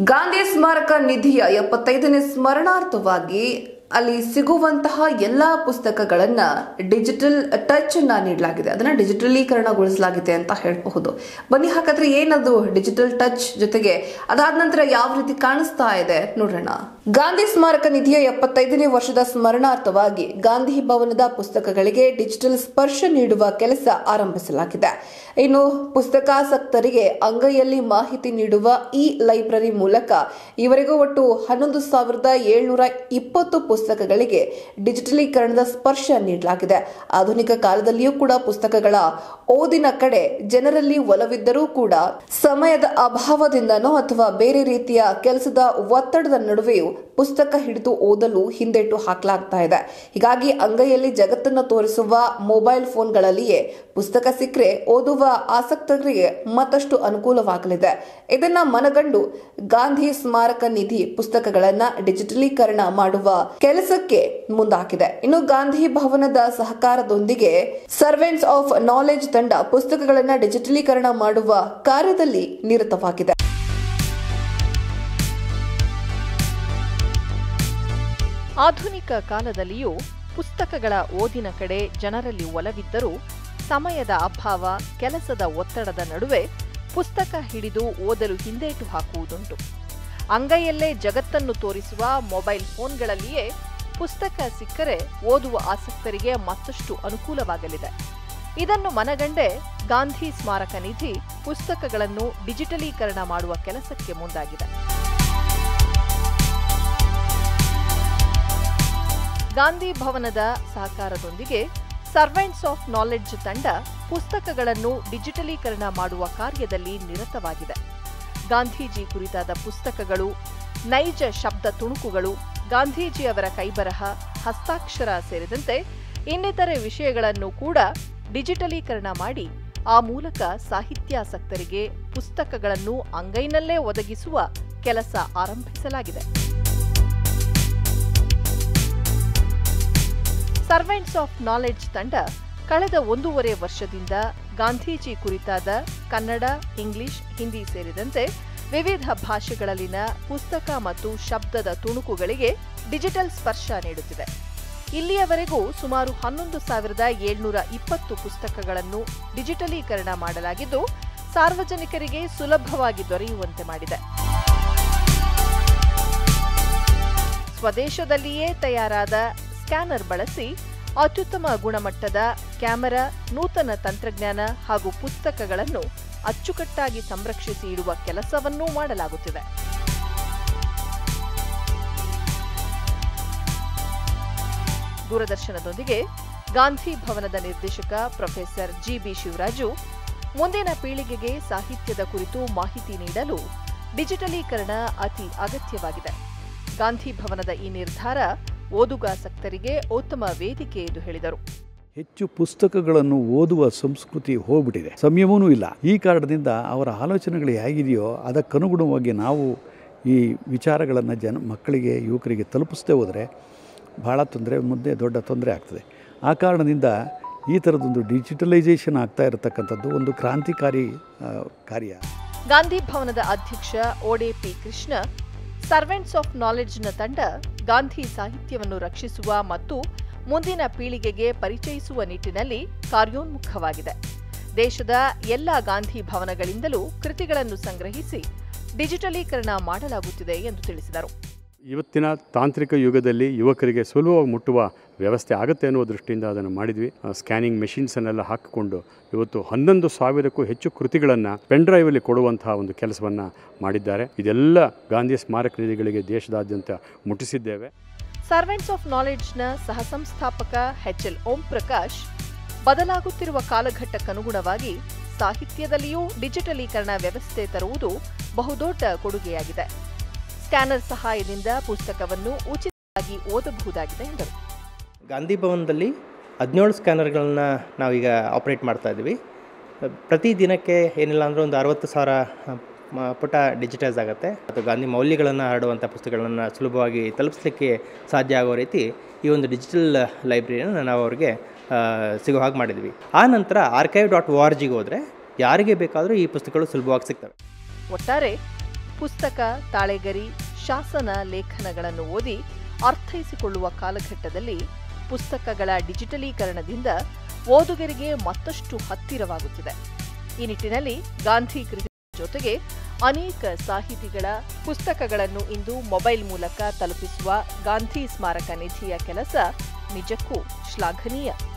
ಗಾಂಧಿ ಸ್ಮಾರಕ ನಿಧಿಯ ಎಪ್ಪತ್ತೈದನೇ ಸ್ಮರಣಾರ್ಥವಾಗಿ ಅಲ್ಲಿ ಸಿಗುವಂತಹ ಎಲ್ಲಾ ಪುಸ್ತಕಗಳನ್ನ ಡಿಜಿಟಲ್ ಟಚ್ ಅನ್ನ ನೀಡಲಾಗಿದೆ ಅದನ್ನ ಡಿಜಿಟಲೀಕರಣಗೊಳಿಸಲಾಗಿದೆ ಅಂತ ಹೇಳಬಹುದು ಬನ್ನಿ ಹಾಗಾದ್ರೆ ಏನದು ಡಿಜಿಟಲ್ ಟಚ್ ಜೊತೆಗೆ ಅದಾದ ನಂತರ ಯಾವ ರೀತಿ ಕಾಣಿಸ್ತಾ ಇದೆ ನೋಡೋಣ ಗಾಂಧಿ ಸ್ಮಾರಕ ನಿಧಿಯ ಎಪ್ಪತ್ತೈದನೇ ವರ್ಷದ ಸ್ಮರಣಾರ್ಥವಾಗಿ ಗಾಂಧಿ ಭವನದ ಪುಸ್ತಕಗಳಿಗೆ ಡಿಜಿಟಲ್ ಸ್ಪರ್ಶ ನೀಡುವ ಕೆಲಸ ಆರಂಭಿಸಲಾಗಿದೆ ಇನ್ನು ಪುಸ್ತಕಾಸಕ್ತರಿಗೆ ಅಂಗೈಯಲ್ಲಿ ಮಾಹಿತಿ ನೀಡುವ ಈ ಲೈಬ್ರರಿ ಮೂಲಕ ಇವರೆಗೂ ಒಟ್ಟು ಹನ್ನೊಂದು ಸಾವಿರದ ಏಳ್ನೂರ ಇಪ್ಪತ್ತು ಪುಸ್ತಕಗಳಿಗೆ ಡಿಜಿಟಲೀಕರಣದ ಸ್ಪರ್ಶ ನೀಡಲಾಗಿದೆ ಆಧುನಿಕ ಕಾಲದಲ್ಲಿಯೂ ಕೂಡ ಪುಸ್ತಕಗಳ ಓದಿನ ಕಡೆ ಜನರಲ್ಲಿ ಒಲವಿದ್ದರೂ ಕೂಡ ಸಮಯದ ಅಭಾವದಿಂದನೋ ಅಥವಾ ಬೇರೆ ರೀತಿಯ ಕೆಲಸದ ಒತ್ತಡದ ನಡುವೆಯೂ ಪುಸ್ತಕ ಹಿಡಿದು ಓದಲು ಹಿಂದೆಟ್ಟು ಹಾಕಲಾಗ್ತಾ ಇದೆ ಹೀಗಾಗಿ ಅಂಗೈಯಲ್ಲಿ ಜಗತ್ತನ್ನು ತೋರಿಸುವ ಮೊಬೈಲ್ ಫೋನ್ಗಳಲ್ಲಿಯೇ ಪುಸ್ತಕ ಸಿಕ್ಕರೆ ಓದುವ ಆಸಕ್ತರಿಗೆ ಮತ್ತಷ್ಟು ಅನುಕೂಲವಾಗಲಿದೆ ಇದನ್ನ ಮನಗಂಡು ಗಾಂಧಿ ಸ್ಮಾರಕ ನಿಧಿ ಪುಸ್ತಕಗಳನ್ನ ಡಿಜಿಟಲೀಕರಣ ಮಾಡುವ ಕೆಲಸಕ್ಕೆ ಮುಂದಾಗಿದೆ ಇನ್ನು ಗಾಂಧಿ ಭವನದ ಸಹಕಾರದೊಂದಿಗೆ ಸರ್ವೆಂಟ್ಸ್ ಆಫ್ ನಾಲೆಜ್ ತಂಡ ಪುಸ್ತಕಗಳನ್ನ ಡಿಜಿಟಲೀಕರಣ ಮಾಡುವ ಕಾರ್ಯದಲ್ಲಿ ನಿರತವಾಗಿದೆ ಆಧುನಿಕ ಕಾಲದಲ್ಲಿಯೂ ಪುಸ್ತಕಗಳ ಓದಿನ ಕಡೆ ಜನರಲ್ಲಿ ಒಲವಿದ್ದರೂ ಸಮಯದ ಅಭಾವ ಕೆಲಸದ ಒತ್ತಡದ ನಡುವೆ ಪುಸ್ತಕ ಹಿಡಿದು ಓದಲು ಹಿಂದೇಟು ಹಾಕುವುದುಂಟು ಅಂಗೈಯಲ್ಲೇ ಜಗತ್ತನ್ನು ತೋರಿಸುವ ಮೊಬೈಲ್ ಫೋನ್ಗಳಲ್ಲಿಯೇ ಪುಸ್ತಕ ಸಿಕ್ಕರೆ ಓದುವ ಆಸಕ್ತರಿಗೆ ಮತ್ತಷ್ಟು ಅನುಕೂಲವಾಗಲಿದೆ ಇದನ್ನು ಮನಗಂಡೇ ಗಾಂಧಿ ಸ್ಮಾರಕ ನಿಧಿ ಪುಸ್ತಕಗಳನ್ನು ಡಿಜಿಟಲೀಕರಣ ಮಾಡುವ ಕೆಲಸಕ್ಕೆ ಮುಂದಾಗಿದೆ ಗಾಂಧಿ ಭವನದ ಸಹಕಾರದೊಂದಿಗೆ ಸರ್ವೆಂಟ್ಸ್ ಆಫ್ ನಾಲೆಡ್ಜ್ ತಂಡ ಪುಸ್ತಕಗಳನ್ನು ಡಿಜಿಟಲೀಕರಣ ಮಾಡುವ ಕಾರ್ಯದಲ್ಲಿ ನಿರತವಾಗಿದೆ ಗಾಂಧೀಜಿ ಕುರಿತಾದ ಪುಸ್ತಕಗಳು ನೈಜ ಶಬ್ದ ತುಣುಕುಗಳು ಗಾಂಧೀಜಿಯವರ ಕೈಬರಹ ಹಸ್ತಾಕ್ಷರ ಸೇರಿದಂತೆ ಇನ್ನಿತರೆ ವಿಷಯಗಳನ್ನು ಕೂಡ ಡಿಜಿಟಲೀಕರಣ ಮಾಡಿ ಆ ಮೂಲಕ ಸಾಹಿತ್ಯಾಸಕ್ತರಿಗೆ ಪುಸ್ತಕಗಳನ್ನು ಅಂಗೈನಲ್ಲೇ ಒದಗಿಸುವ ಕೆಲಸ ಆರಂಭಿಸಲಾಗಿದೆ ಸರ್ವೆಂಟ್ಸ್ ಆಫ್ ನಾಲೆಡ್ಜ್ ತಂಡ ಕಳೆದ ಒಂದೂವರೆ ವರ್ಷದಿಂದ ಗಾಂಧೀಜಿ ಕುರಿತಾದ ಕನ್ನಡ ಇಂಗ್ಲಿಷ್ ಹಿಂದಿ ಸೇರಿದಂತೆ ವಿವಿಧ ಭಾಷೆಗಳಲ್ಲಿನ ಪುಸ್ತಕ ಮತ್ತು ಶಬ್ದದ ತುಣುಕುಗಳಿಗೆ ಡಿಜಿಟಲ್ ಸ್ಪರ್ಶ ನೀಡುತ್ತಿದೆ ಇಲ್ಲಿಯವರೆಗೂ ಸುಮಾರು ಹನ್ನೊಂದು ಸಾವಿರದ ಏಳ್ನೂರ ಇಪ್ಪತ್ತು ಪುಸ್ತಕಗಳನ್ನು ಡಿಜಿಟಲೀಕರಣ ಮಾಡಲಾಗಿದ್ದು ಸಾರ್ವಜನಿಕರಿಗೆ ಸುಲಭವಾಗಿ ದೊರೆಯುವಂತೆ ಮಾಡಿದೆ ಸ್ವದೇಶದಲ್ಲಿಯೇ ತಯಾರಾದ ಸ್ಕ್ಯಾನರ್ ಬಳಸಿ ಅತ್ಯುತ್ತಮ ಗುಣಮಟ್ಟದ ಕ್ಯಾಮೆರಾ ನೂತನ ತಂತ್ರಜ್ಞಾನ ಹಾಗೂ ಪುಸ್ತಕಗಳನ್ನು ಅಚ್ಚುಕಟ್ಟಾಗಿ ಸಂರಕ್ಷಿಸಿ ಇಡುವ ಕೆಲಸವನ್ನೂ ಮಾಡಲಾಗುತ್ತಿದೆ ದೂರದರ್ಶನದೊಂದಿಗೆ ಗಾಂಧಿ ಭವನದ ನಿರ್ದೇಶಕ ಪ್ರೊಫೆಸರ್ ಜಿಬಿ ಶಿವರಾಜು ಮುಂದಿನ ಪೀಳಿಗೆಗೆ ಸಾಹಿತ್ಯದ ಕುರಿತು ಮಾಹಿತಿ ನೀಡಲು ಡಿಜಿಟಲೀಕರಣ ಅತಿ ಅಗತ್ಯವಾಗಿದೆ ಗಾಂಧಿ ಭವನದ ಈ ನಿರ್ಧಾರ ಓದುಗಾಸಕ್ತರಿಗೆ ಉತ್ತಮ ವೇದಿಕೆ ಎಂದು ಹೇಳಿದರು ಹೆಚ್ಚು ಪುಸ್ತಕಗಳನ್ನು ಓದುವ ಸಂಸ್ಕೃತಿ ಹೋಗ್ಬಿಟ್ಟಿದೆ ಸಂಯಮವೂ ಇಲ್ಲ ಈ ಕಾರಣದಿಂದ ಅವರ ಆಲೋಚನೆಗಳು ಹೇಗಿದೆಯೋ ಅದಕ್ಕನುಗುಣವಾಗಿ ನಾವು ಈ ವಿಚಾರಗಳನ್ನು ಜನ ಮಕ್ಕಳಿಗೆ ಯುವಕರಿಗೆ ತಲುಪಿಸದೇ ಹೋದರೆ ಭಾಳ ತೊಂದರೆ ಮುಂದೆ ದೊಡ್ಡ ತೊಂದರೆ ಆಗ್ತದೆ ಆ ಕಾರಣದಿಂದ ಈ ಥರದೊಂದು ಡಿಜಿಟಲೈಸೇಷನ್ ಆಗ್ತಾ ಇರತಕ್ಕಂಥದ್ದು ಒಂದು ಕ್ರಾಂತಿಕಾರಿ ಆ, ಕಾರ್ಯ ಗಾಂಧಿ ಭವನದ ಅಧ್ಯಕ್ಷ ಓಡೆ ಪಿ ಕೃಷ್ಣ ಸರ್ವೆಂಟ್ಸ್ ಆಫ್ ನಾಲೆಡ್ಜ್ನ ತಂಡ ಗಾಂಧಿ ಸಾಹಿತ್ಯವನ್ನು ರಕ್ಷಿಸುವ ಮತ್ತು ಮುಂದಿನ ಪೀಳಿಗೆಗೆ ಪರಿಚಯಿಸುವ ನಿಟ್ಟಿನಲ್ಲಿ ಕಾರ್ಯೋನ್ಮುಖವಾಗಿದೆ ದೇಶದ ಎಲ್ಲ ಗಾಂಧಿ ಭವನಗಳಿಂದಲೂ ಕೃತಿಗಳನ್ನು ಸಂಗ್ರಹಿಸಿ ಡಿಜಿಟಲೀಕರಣ ಮಾಡಲಾಗುತ್ತಿದೆ ಎಂದು ತಿಳಿಸಿದರು ಇವತ್ತಿನ ತಾಂತ್ರಿಕ ಯುಗದಲ್ಲಿ ಯುವಕರಿಗೆ ಸುಲಭವಾಗಿ ಮುಟ್ಟುವ ವ್ಯವಸ್ಥೆ ಆಗುತ್ತೆ ಅನ್ನುವ ದೃಷ್ಟಿಯಿಂದ ಅದನ್ನು ಮಾಡಿದ್ವಿ ಸ್ಕ್ಯಾನಿಂಗ್ ಮೆಷಿನ್ಸನ್ನೆಲ್ಲ ಹಾಕಿಕೊಂಡು ಇವತ್ತು ಹನ್ನೊಂದು ಸಾವಿರಕ್ಕೂ ಹೆಚ್ಚು ಕೃತಿಗಳನ್ನು ಪೆನ್ ಡ್ರೈವಲ್ಲಿ ಕೊಡುವಂತಹ ಒಂದು ಕೆಲಸವನ್ನು ಮಾಡಿದ್ದಾರೆ ಇದೆಲ್ಲ ಗಾಂಧಿ ಸ್ಮಾರಕ ನಿಧಿಗಳಿಗೆ ದೇಶದಾದ್ಯಂತ ಮುಟ್ಟಿಸಿದ್ದೇವೆ ಸರ್ವೆಂಟ್ಸ್ ಆಫ್ ನಾಲೆಡ್ಜ್ನ ಸಹಸಂಸ್ಥಾಪಕ ಎಚ್ಎಲ್ ಓಂ ಪ್ರಕಾಶ್ ಬದಲಾಗುತ್ತಿರುವ ಕಾಲಘಟ್ಟಕ್ಕನುಗುಣವಾಗಿ ಸಾಹಿತ್ಯದಲ್ಲಿಯೂ ಡಿಜಿಟಲೀಕರಣ ವ್ಯವಸ್ಥೆ ತರುವುದು ಬಹುದೊಡ್ಡ ಕೊಡುಗೆಯಾಗಿದೆ ಸ್ಕ್ಯಾನರ್ ಸಹಾಯದಿಂದ ಪುಸ್ತಕವನ್ನು ಉಚಿತವಾಗಿ ಓದಬಹುದಾಗಿದೆ ಎಂದರು ಗಾಂಧಿ ಭವನದಲ್ಲಿ ಹದಿನೇಳು ಸ್ಕ್ಯಾನರ್ಗಳನ್ನ ನಾವೀಗ ಆಪ್ರೇಟ್ ಮಾಡ್ತಾ ಇದ್ದೀವಿ ಪ್ರತಿ ದಿನಕ್ಕೆ ಏನಿಲ್ಲ ಅಂದರೆ ಒಂದು ಅರವತ್ತು ಸಾವಿರ ಮ- ಪುಟ ಡಿಜಿಟೈಸ್ ಆಗುತ್ತೆ ಮತ್ತು ಗಾಂಧಿ ಮೌಲ್ಯಗಳನ್ನು ಹರಡುವಂಥ ಪುಸ್ತಕಗಳನ್ನು ಸುಲಭವಾಗಿ ತಲುಪಿಸಲಿಕ್ಕೆ ಸಾಧ್ಯ ಆಗೋ ರೀತಿ ಈ ಒಂದು ಡಿಜಿಟಲ್ ಲೈಬ್ರರಿಯನ್ನು ನಾವು ಅವ್ರಿಗೆ ಆ, ಸಿಗೋ ಹಾಗೆ ಮಾಡಿದ್ವಿ ಆ ನಂತರ ಆರ್ಕೈವ್ ಡಾಟ್ ಓ ಆರ್ ಜಿಗೆ ಹೋದರೆ ಯಾರಿಗೆ ಬೇಕಾದರೂ ಈ ಪುಸ್ತಕಗಳು ಸುಲಭವಾಗಿ ಸಿಗ್ತವೆ ಒಟ್ಟಾರೆ ಪುಸ್ತಕ ತಾಳೆಗರಿ ಶಾಸನ ಲೇಖನಗಳನ್ನು ಓದಿ ಅರ್ಥೈಸಿಕೊಳ್ಳುವ ಕಾಲಘಟ್ಟದಲ್ಲಿ ಪುಸ್ತಕಗಳ ಡಿಜಿಟಲೀಕರಣದಿಂದ ಓದುಗರಿಗೆ ಮತ್ತಷ್ಟು ಹತ್ತಿರವಾಗುತ್ತಿದೆ ಈ ನಿಟ್ಟಿನಲ್ಲಿ ಗಾಂಧಿ ಕೃತಿ ಜೊತೆಗೆ ಅನೇಕ ಸಾಹಿತಿಗಳ ಪುಸ್ತಕಗಳನ್ನು ಇಂದು ಮೊಬೈಲ್ ಮೂಲಕ ತಲುಪಿಸುವ ಗಾಂಧಿ ಸ್ಮಾರಕ ನಿಧಿಯ ಕೆಲಸ ನಿಜಕ್ಕೂ ಶ್ಲಾಘನೀಯ